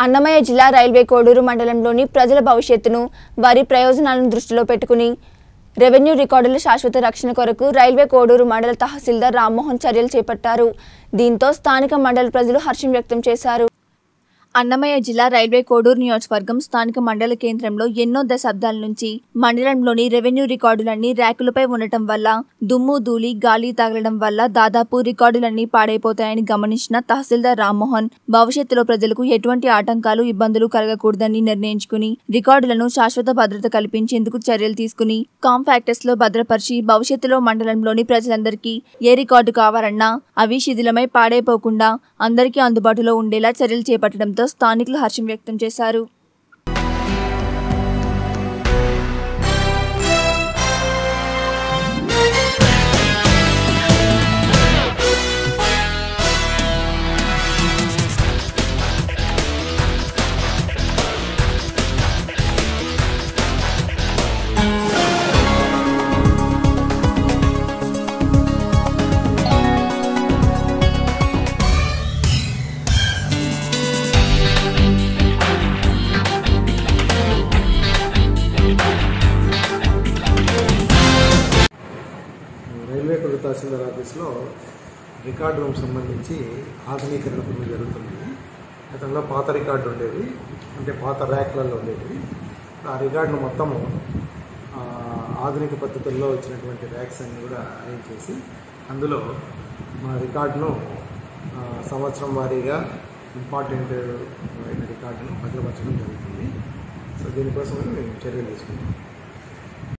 అన్నమయ్య జిల్లా రైల్వే కోడూరు మండలంలోని ప్రజల భవిష్యత్తును వారి ప్రయోజనాలను దృష్టిలో పెట్టుకుని రెవెన్యూ రికార్డుల శాశ్వత రక్షణ కొరకు రైల్వే కోడూరు మండల తహసీల్దార్ రామ్మోహన్ చర్యలు చేపట్టారు దీంతో స్థానిక మండల ప్రజలు హర్షం వ్యక్తం చేశారు అన్నమయ్య జిల్లా రైల్వే కోడూరు నియోజకవర్గం స్థానిక మండల కేంద్రంలో ఎన్నో దశాబ్దాల నుంచి మండలంలోని రెవెన్యూ రికార్డులన్నీ ర్యాకులపై ఉండటం వల్ల దుమ్ము ధూళి గాలి తగలడం వల్ల దాదాపు రికార్డులన్నీ పాడైపోతాయని గమనించిన తహసీల్దార్ రామ్మోహన్ భవిష్యత్తులో ప్రజలకు ఎటువంటి ఆటంకాలు ఇబ్బందులు కలగకూడదని నిర్ణయించుకుని రికార్డులను శాశ్వత భద్రత కల్పించేందుకు చర్యలు తీసుకుని కాంపాక్టర్స్ లో భద్రపరిచి భవిష్యత్తులో మండలంలోని ప్రజలందరికీ ఏ రికార్డు కావాలన్నా అవి శిథిలమై పాడైపోకుండా అందరికీ అందుబాటులో ఉండేలా చర్యలు చేపట్టడంతో స్థానికులు హర్షం వ్యక్తం చేశారు రైల్వే కొడు తహసీల్దార్ ఆఫీస్లో రికార్డు రూమ్ సంబంధించి ఆధునీకరణ పనులు జరుగుతున్నాయి గతంలో పాత రికార్డు ఉండేది అంటే పాత ర్యాక్లలో ఉండేది ఆ రికార్డును మొత్తము ఆ, ఆధునిక పద్ధతుల్లో వచ్చినటువంటి ర్యాక్స్ అన్ని కూడా అరేంజ్ చేసి అందులో మన రికార్డును ఆ, సంవత్సరం వారీగా ఇంపార్టెంట్ అయిన రికార్డును భద్రపరచడం జరుగుతుంది సో దీనికోసమని మేము చర్యలు తీసుకుంటాం